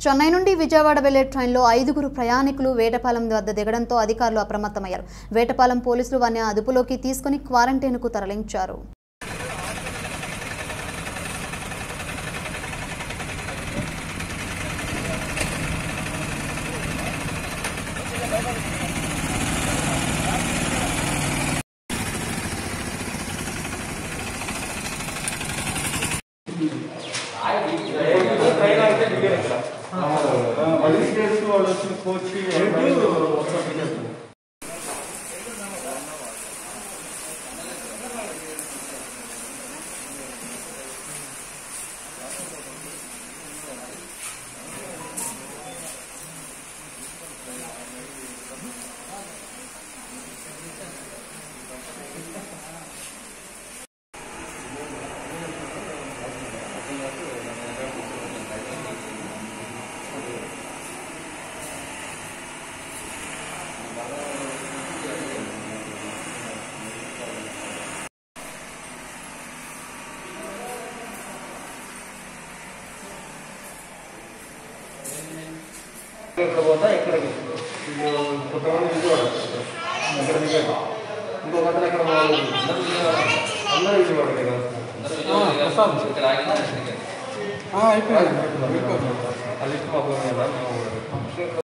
చెన్నై నుండి విజయవాడ వెళ్లే ట్రైన్లో ఐదుగురు ప్రయాణికులు వేటపాలెం వద్ద దిగడంతో అధికారులు అప్రమత్తమయ్యారు వేటపాలెం పోలీసులు వారిని అదుపులోకి తీసుకుని క్వారంటైన్కు తరలించారు మళ్ళీ స్టేట్స్ వాళ్ళు వచ్చి కోచ్ ఇక్కడ పోతా ఇక్కడికి ఇది కొంతమంది విజయవాడ ఇక్కడ దిగారు ఇంకొక అతను ఇక్కడ వాళ్ళు అందరూ విజయవాడ కదా అయిపోయింది అది ఇష్టం